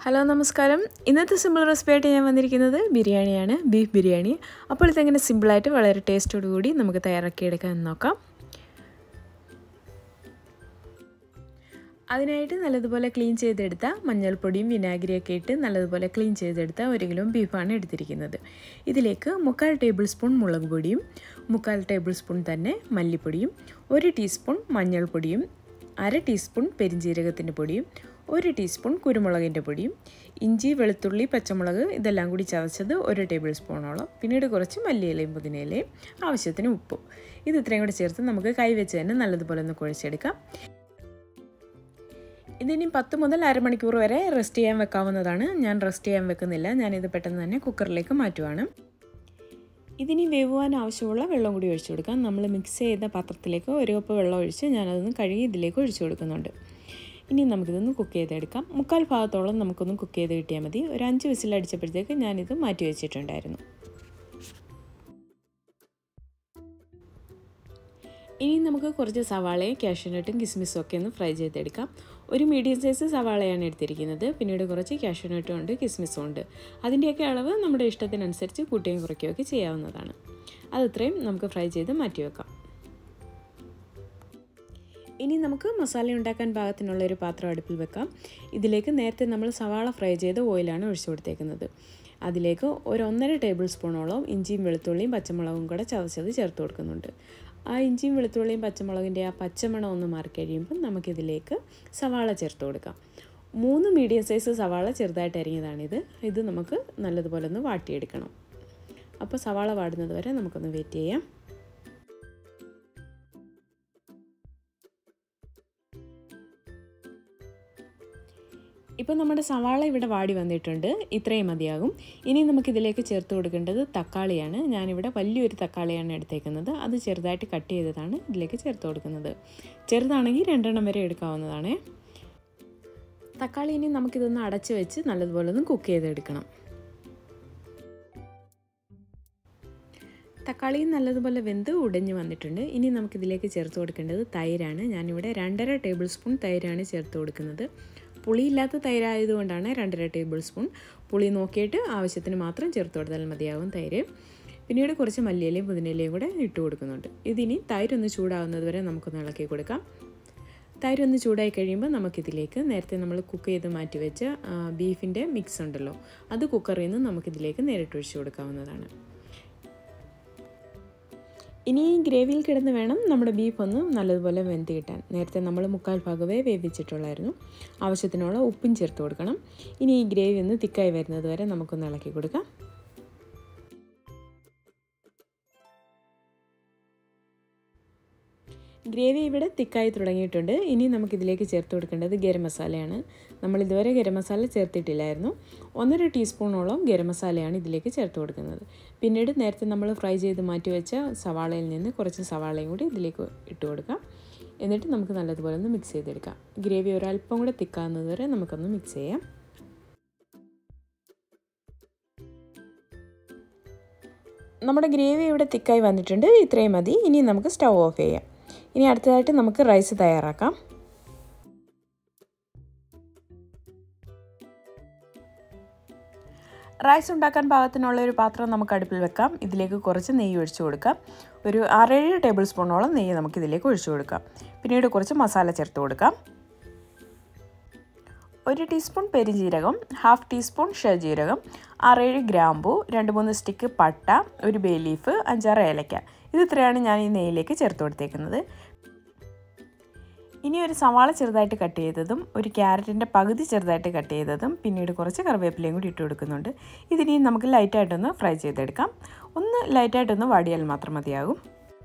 hello നമസ്കാരം ഇന്നത്തെ simple recipe ആയിട്ട് ഞാൻ വന്നിരിക്കുന്നത് ബിരിയാണിയാണ് ബീഫ് ബിരിയാണി അപ്പോൾ ഇതെങ്ങനെ സിമ്പിളായിട്ട് വളരെ ടേസ്റ്റോടു കൂടി നമുക്ക് തയ്യാറാക്കിയെടുക്കാൻ നോക്കാം അതിനായിട്ട് നല്ലതുപോലെ ക്ലീൻ ചെയ്തെടുത്ത മഞ്ഞൾപ്പൊടിയും വിനാഗിരിയൊക്കെ ഇട്ട് നല്ലതുപോലെ ക്ലീൻ ചെയ്തെടുത്ത ഒരു കിലോ ബീഫാണ് എടുത്തിരിക്കുന്നത് ഇതിലേക്ക് മുക്കാൽ ടേബിൾ സ്പൂൺ മുളക് പൊടിയും മുക്കാൽ ടേബിൾ സ്പൂൺ തന്നെ മല്ലിപ്പൊടിയും ഒരു ടീസ്പൂൺ മഞ്ഞൾപ്പൊടിയും അര ടീസ്പൂൺ പെരിഞ്ജീരകത്തിൻ്റെ പൊടിയും ഒരു ടീസ്പൂൺ കുരുമുളകിൻ്റെ പൊടിയും ഇഞ്ചി വെളുത്തുള്ളി പച്ചമുളക് ഇതെല്ലാം കൂടി ചതച്ചത് ഒരു ടേബിൾ സ്പൂണോളം പിന്നീട് കുറച്ച് മല്ലിയിലയും പുതിനയിലയും ആവശ്യത്തിന് ഉപ്പും ഇത് ഇത്രയും കൂടി ചേർത്ത് നമുക്ക് കൈവച്ച് തന്നെ നല്ലതുപോലെ ഒന്ന് കുഴച്ചെടുക്കാം ഇതിനി പത്ത് മുതൽ അരമണിക്കൂർ വരെ റെസ്റ്റ് ചെയ്യാൻ വെക്കാവുന്നതാണ് ഞാൻ റെസ്റ്റ് ചെയ്യാൻ വെക്കുന്നില്ല ഞാനിത് പെട്ടെന്ന് തന്നെ കുക്കറിലേക്ക് മാറ്റുവാണ് ഇതിനി വേവുവാൻ ആവശ്യമുള്ള വെള്ളം കൂടി ഒഴിച്ചു കൊടുക്കാം നമ്മൾ മിക്സ് ചെയ്ത പാത്രത്തിലേക്ക് ഒരു കപ്പ് വെള്ളം ഒഴിച്ച് ഞാനതൊന്ന് കഴുകി ഇതിലേക്ക് ഒഴിച്ചു കൊടുക്കുന്നുണ്ട് ഇനി നമുക്കിതൊന്ന് കുക്ക് ചെയ്തെടുക്കാം മുക്കാൽ ഭാഗത്തോളം നമുക്കൊന്ന് കുക്ക് ചെയ്ത് കിട്ടിയാൽ മതി ഒരു അഞ്ച് വിസിലടിച്ചപ്പോഴത്തേക്ക് ഞാനിത് മാറ്റി വെച്ചിട്ടുണ്ടായിരുന്നു ഇനി നമുക്ക് കുറച്ച് സവാളയും കാഷ്യൂനട്ടും കിസ്മിസും ഒക്കെ ഒന്ന് ഫ്രൈ ചെയ്തെടുക്കാം ഒരു മീഡിയം സൈസ് സവാളയാണ് എടുത്തിരിക്കുന്നത് പിന്നീട് കുറച്ച് കാഷ്യൂനട്ടും ഉണ്ട് കിസ്മിസും ഉണ്ട് അതിൻ്റെയൊക്കെ അളവ് നമ്മുടെ ഇഷ്ടത്തിനനുസരിച്ച് കൂട്ടുകയും കുറയ്ക്കുകയൊക്കെ ചെയ്യാവുന്നതാണ് അതത്രയും നമുക്ക് ഫ്രൈ ചെയ്ത് മാറ്റി വെക്കാം ഇനി നമുക്ക് മസാല ഉണ്ടാക്കാൻ പാകത്തിനുള്ള ഒരു പാത്രം അടുപ്പിൽ വെക്കാം ഇതിലേക്ക് നേരത്തെ നമ്മൾ സവാള ഫ്രൈ ചെയ്ത ഓയിലാണ് ഒഴിച്ചു കൊടുത്തേക്കുന്നത് അതിലേക്ക് ഒരു ഒന്നര ടേബിൾ സ്പൂണോളം ഇഞ്ചിയും വെളുത്തുള്ളിയും പച്ചമുളകും കൂടെ ചതച്ചത് ചേർത്ത് കൊടുക്കുന്നുണ്ട് ആ ഇഞ്ചിയും വെളുത്തുള്ളിയും പച്ചമുളകിൻ്റെ ആ പച്ചമണം ഒന്ന് മാറി കഴിയുമ്പോൾ നമുക്കിതിലേക്ക് സവാള ചേർത്ത് കൊടുക്കാം മൂന്ന് മീഡിയം സൈസ് സവാള ചെറുതായിട്ട് അരിഞ്ഞതാണിത് ഇത് നമുക്ക് നല്ലതുപോലെ ഒന്ന് വാട്ടിയെടുക്കണം അപ്പോൾ സവാള വാടുന്നത് വരെ നമുക്കൊന്ന് വെയിറ്റ് ചെയ്യാം ഇപ്പോൾ നമ്മുടെ സവാള ഇവിടെ വാടി വന്നിട്ടുണ്ട് ഇത്രയും മതിയാകും ഇനി നമുക്കിതിലേക്ക് ചേർത്ത് കൊടുക്കേണ്ടത് തക്കാളിയാണ് ഞാനിവിടെ വലിയൊരു തക്കാളിയാണ് എടുത്തേക്കുന്നത് അത് ചെറുതായിട്ട് കട്ട് ചെയ്തതാണ് ഇതിലേക്ക് ചേർത്ത് കൊടുക്കുന്നത് ചെറുതാണെങ്കിൽ രണ്ടെണ്ണം വരെ എടുക്കാവുന്നതാണ് തക്കാളി ഇനി നമുക്കിതൊന്ന് അടച്ച് വെച്ച് നല്ലതുപോലെ ഒന്ന് കുക്ക് ചെയ്തെടുക്കണം തക്കാളി നല്ലതുപോലെ വെന്ത് ഉടഞ്ഞു വന്നിട്ടുണ്ട് ഇനി നമുക്കിതിലേക്ക് ചേർത്ത് കൊടുക്കേണ്ടത് തൈരാണ് ഞാനിവിടെ രണ്ടര ടേബിൾ സ്പൂൺ തൈരാണ് ചേർത്ത് കൊടുക്കുന്നത് പുളിയില്ലാത്ത തൈരായതുകൊണ്ടാണ് രണ്ടര ടേബിൾ സ്പൂൺ പുളി നോക്കിയിട്ട് ആവശ്യത്തിന് മാത്രം ചേർത്ത് കൊടുത്താൽ മതിയാകും തൈര് പിന്നീട് കുറച്ച് മല്ലിയിലയും പുതിനയിലയും കൂടെ ഇട്ട് കൊടുക്കുന്നുണ്ട് ഇതിനി തൈരൊന്ന് ചൂടാവുന്നത് വരെ നമുക്കൊന്ന് ഇളക്കി കൊടുക്കാം തൈരൊന്ന് ചൂടായി കഴിയുമ്പോൾ നമുക്കിതിലേക്ക് നേരത്തെ നമ്മൾ കുക്ക് ചെയ്ത് മാറ്റി വെച്ച ബീഫിൻ്റെ മിക്സ് ഉണ്ടല്ലോ അത് കുക്കറിൽ നിന്ന് നമുക്കിതിലേക്ക് നേരിട്ട് ഒഴിച്ചു കൊടുക്കാവുന്നതാണ് ഇനി ഈ ഗ്രേവിയിൽ കിടന്ന് വേണം നമ്മുടെ ബീഫ് ഒന്ന് നല്ലതുപോലെ വെന്ത് കിട്ടാൻ നേരത്തെ നമ്മൾ മുക്കാൽ ഭാഗമേ വേവിച്ചിട്ടുള്ളായിരുന്നു ആവശ്യത്തിനുള്ള ഉപ്പും ചേർത്ത് കൊടുക്കണം ഇനി ഈ ഗ്രേവി ഒന്ന് തിക്കായി വരുന്നത് വരെ നമുക്കൊന്ന് ഇളക്കി കൊടുക്കാം ഗ്രേവി ഇവിടെ തിക്കായി തുടങ്ങിയിട്ടുണ്ട് ഇനി നമുക്കിതിലേക്ക് ചേർത്ത് കൊടുക്കേണ്ടത് ഗരം മസാലയാണ് നമ്മൾ ഇതുവരെ ഗരം മസാല ചേർത്തിട്ടില്ലായിരുന്നു ഒന്നര ടീസ്പൂണോളം ഗരം മസാലയാണ് ഇതിലേക്ക് ചേർത്ത് കൊടുക്കുന്നത് പിന്നീട് നേരത്തെ നമ്മൾ ഫ്രൈ ചെയ്ത് മാറ്റി വെച്ച സവാളയിൽ നിന്ന് കുറച്ച് സവാളയും കൂടി ഇതിലേക്ക് ഇട്ട് കൊടുക്കാം എന്നിട്ട് നമുക്ക് നല്ലതുപോലെ ഒന്ന് മിക്സ് ചെയ്തെടുക്കാം ഗ്രേവി ഒരല്പം കൂടെ തിക്കാവുന്നത് വരെ നമുക്കൊന്ന് മിക്സ് ചെയ്യാം നമ്മുടെ ഗ്രേവി ഇവിടെ തിക്കായി വന്നിട്ടുണ്ട് ഇത്രയും മതി ഇനി നമുക്ക് സ്റ്റൗ ഓഫ് ചെയ്യാം ഇനി അടുത്തതായിട്ട് നമുക്ക് റൈസ് തയ്യാറാക്കാം റൈസ് ഉണ്ടാക്കാൻ പാകത്തിനുള്ള ഒരു പാത്രം നമുക്ക് അടുപ്പിൽ വെക്കാം ഇതിലേക്ക് കുറച്ച് നെയ്യ് ഒഴിച്ചു കൊടുക്കാം ഒരു ആറേഴ് ടേബിൾ സ്പൂണോളം നെയ്യ് നമുക്ക് ഇതിലേക്ക് ഒഴിച്ചു കൊടുക്കാം പിന്നീട് കുറച്ച് മസാല ചേർത്ത് കൊടുക്കാം ഒരു ടീസ്പൂൺ പെരിഞ്ജീരകം ഹാഫ് ടീസ്പൂൺ ഷജീരകം ആറേഴ് ഗ്രാമ്പു രണ്ട് മൂന്ന് സ്റ്റിക്ക് പട്ട ഒരു ബേ ലീഫ് അഞ്ചാറ് ഏലക്ക ഇത് ഇത്രയാണ് ഞാൻ ഈ നെയ്യിലേക്ക് ചേർത്ത് കൊടുത്തേക്കുന്നത് ഇനി ഒരു സവാള ചെറുതായിട്ട് കട്ട് ചെയ്തതും ഒരു ക്യാരറ്റിൻ്റെ പകുതി ചെറുതായിട്ട് കട്ട് ചെയ്തതും പിന്നീട് കുറച്ച് കറിവേപ്പിലയും കൂടി ഇട്ട് കൊടുക്കുന്നുണ്ട് ഇതിനി നമുക്ക് ലൈറ്റായിട്ടൊന്ന് ഫ്രൈ ചെയ്തെടുക്കാം ഒന്ന് ലൈറ്റായിട്ടൊന്ന് വാടിയാൽ മാത്രം മതിയാകും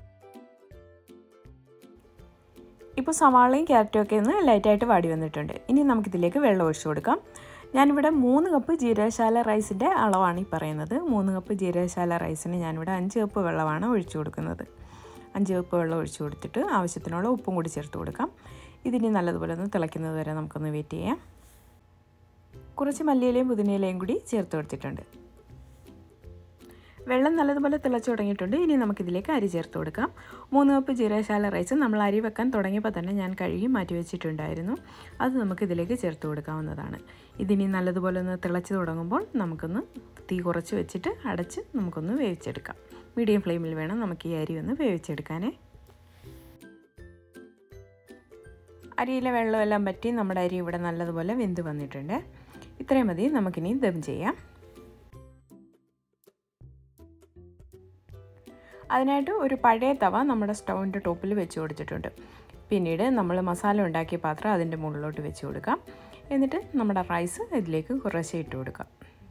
ഇപ്പോൾ സവാളയും ക്യാരറ്റും ഒക്കെ ഒന്ന് ലൈറ്റായിട്ട് വാടി വന്നിട്ടുണ്ട് ഇനി നമുക്കിതിലേക്ക് വെള്ളം ഒഴിച്ചു കൊടുക്കാം ഞാനിവിടെ മൂന്ന് കപ്പ് ജീരകശാല റൈസിൻ്റെ അളവാണ് ഈ പറയുന്നത് മൂന്ന് കപ്പ് ജീരകശാല റൈസിന് ഞാനിവിടെ അഞ്ച് കപ്പ് വെള്ളമാണ് ഒഴിച്ചു കൊടുക്കുന്നത് അഞ്ച് കപ്പ് വെള്ളം ഒഴിച്ചു കൊടുത്തിട്ട് ആവശ്യത്തിനുള്ള ഉപ്പും കൂടി ചേർത്ത് കൊടുക്കാം ഇതിനി നല്ലതുപോലെ ഒന്ന് തിളയ്ക്കുന്നത് വരെ നമുക്കൊന്ന് വെയിറ്റ് ചെയ്യാം കുറച്ച് മല്ലിയിലയും പുതിനയിലയും കൂടി ചേർത്ത് കൊടുത്തിട്ടുണ്ട് വെള്ളം നല്ലതുപോലെ തിളച്ച് തുടങ്ങിയിട്ടുണ്ട് ഇനി നമുക്കിതിലേക്ക് അരി ചേർത്ത് കൊടുക്കാം മൂന്ന് കപ്പ് ജീരകശാല റൈസ് നമ്മൾ അരി വെക്കാൻ തുടങ്ങിയപ്പോൾ തന്നെ ഞാൻ കഴുകി മാറ്റി വെച്ചിട്ടുണ്ടായിരുന്നു അത് നമുക്കിതിലേക്ക് ചേർത്ത് കൊടുക്കാവുന്നതാണ് ഇതിനി നല്ലതുപോലെ ഒന്ന് തിളച്ച് തുടങ്ങുമ്പോൾ നമുക്കൊന്ന് തീ കുറച്ച് വെച്ചിട്ട് അടച്ച് നമുക്കൊന്ന് വേവിച്ചെടുക്കാം മീഡിയം ഫ്ലെയിമിൽ വേണം നമുക്ക് ഈ അരി ഒന്ന് വേവിച്ചെടുക്കാനേ അരിയിലെ വെള്ളമെല്ലാം പറ്റി നമ്മുടെ അരി ഇവിടെ നല്ലതുപോലെ വെന്ത് വന്നിട്ടുണ്ട് ഇത്രയും മതി നമുക്കിനി ദം ചെയ്യാം അതിനായിട്ട് ഒരു പഴയ തവ നമ്മുടെ സ്റ്റൗവിൻ്റെ ടോപ്പിൽ വെച്ച് കൊടുത്തിട്ടുണ്ട് പിന്നീട് നമ്മൾ മസാല ഉണ്ടാക്കിയ പാത്രം അതിൻ്റെ മുകളിലോട്ട് വെച്ച് കൊടുക്കാം എന്നിട്ട് നമ്മുടെ റൈസ് ഇതിലേക്ക് കുറേശ്ശെ ഇട്ട് കൊടുക്കാം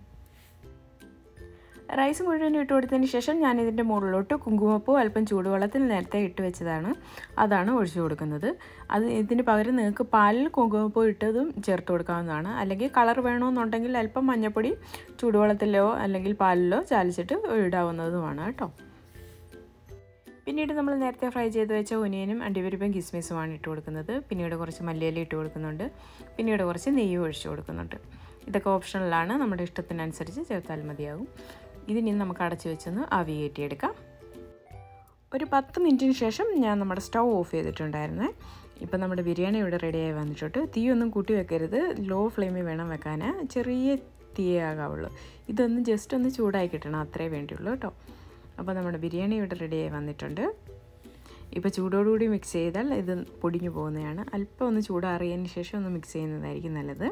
റൈസ് മുഴുവൻ ഇട്ട് കൊടുത്തതിന് ശേഷം ഞാൻ ഇതിൻ്റെ മുകളിലോട്ട് കുങ്കുമപ്പൂ അല്പം ചൂടുവെള്ളത്തിൽ നേരത്തെ ഇട്ട് വെച്ചതാണ് അതാണ് ഒഴിച്ചു കൊടുക്കുന്നത് അത് ഇതിന് പകരം നിങ്ങൾക്ക് പാലിൽ കുങ്കുമപ്പൂ ഇട്ടതും ചേർത്ത് കൊടുക്കാവുന്നതാണ് അല്ലെങ്കിൽ കളർ വേണമെന്നുണ്ടെങ്കിൽ അല്പം മഞ്ഞൾപ്പൊടി ചൂടുവെള്ളത്തിലോ അല്ലെങ്കിൽ പാലിലോ ചാലിച്ചിട്ട് ഇടാവുന്നതുമാണ് കേട്ടോ പിന്നീട് നമ്മൾ നേരത്തെ ഫ്രൈ ചെയ്ത് വെച്ച ഒനിയനും അണ്ടിപരിപ്പും കിസ്മിസുമാണ് ഇട്ട് കൊടുക്കുന്നത് പിന്നീട് കുറച്ച് മല്ലിയില ഇട്ട് കൊടുക്കുന്നുണ്ട് പിന്നീട് കുറച്ച് നെയ്യ് ഒഴിച്ച് കൊടുക്കുന്നുണ്ട് ഇതൊക്കെ ഓപ്ഷണലാണ് നമ്മുടെ ഇഷ്ടത്തിനനുസരിച്ച് ചേർത്താൽ മതിയാകും ഇതിനി നമുക്ക് അടച്ച് വെച്ചൊന്ന് ആവി കയറ്റിയെടുക്കാം ഒരു പത്ത് മിനിറ്റിന് ശേഷം ഞാൻ നമ്മുടെ സ്റ്റൗ ഓഫ് ചെയ്തിട്ടുണ്ടായിരുന്നേ ഇപ്പം നമ്മുടെ ബിരിയാണി ഇവിടെ റെഡിയായി വന്നിട്ടുണ്ട് തീയൊന്നും കൂട്ടി വെക്കരുത് ലോ ഫ്ലെയിമിൽ വേണം വെക്കാൻ ചെറിയ തീയേ ആകാവുള്ളൂ ഇതൊന്ന് ജസ്റ്റ് ഒന്ന് ചൂടായി കിട്ടണം അത്രേ വേണ്ടിയുള്ളൂ കേട്ടോ അപ്പോൾ നമ്മുടെ ബിരിയാണി ഇവിടെ റെഡിയായി വന്നിട്ടുണ്ട് ഇപ്പോൾ ചൂടോടുകൂടി മിക്സ് ചെയ്താൽ ഇത് പൊടിഞ്ഞു പോകുന്നതാണ് അല്പം ഒന്ന് ചൂടാറിയതിന് ശേഷം ഒന്ന് മിക്സ് ചെയ്യുന്നതായിരിക്കും നല്ലത്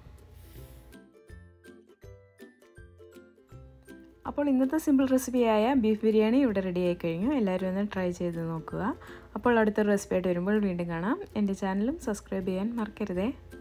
അപ്പോൾ ഇന്നത്തെ സിമ്പിൾ റെസിപ്പിയായ ബീഫ് ബിരിയാണി ഇവിടെ റെഡി ആയി കഴിഞ്ഞു എല്ലാവരും ഒന്ന് ട്രൈ ചെയ്ത് നോക്കുക അപ്പോൾ അടുത്തൊരു റെസിപ്പി ആയിട്ട് വരുമ്പോൾ വീണ്ടും കാണാം എൻ്റെ ചാനലും സബ്സ്ക്രൈബ് ചെയ്യാൻ മറക്കരുതേ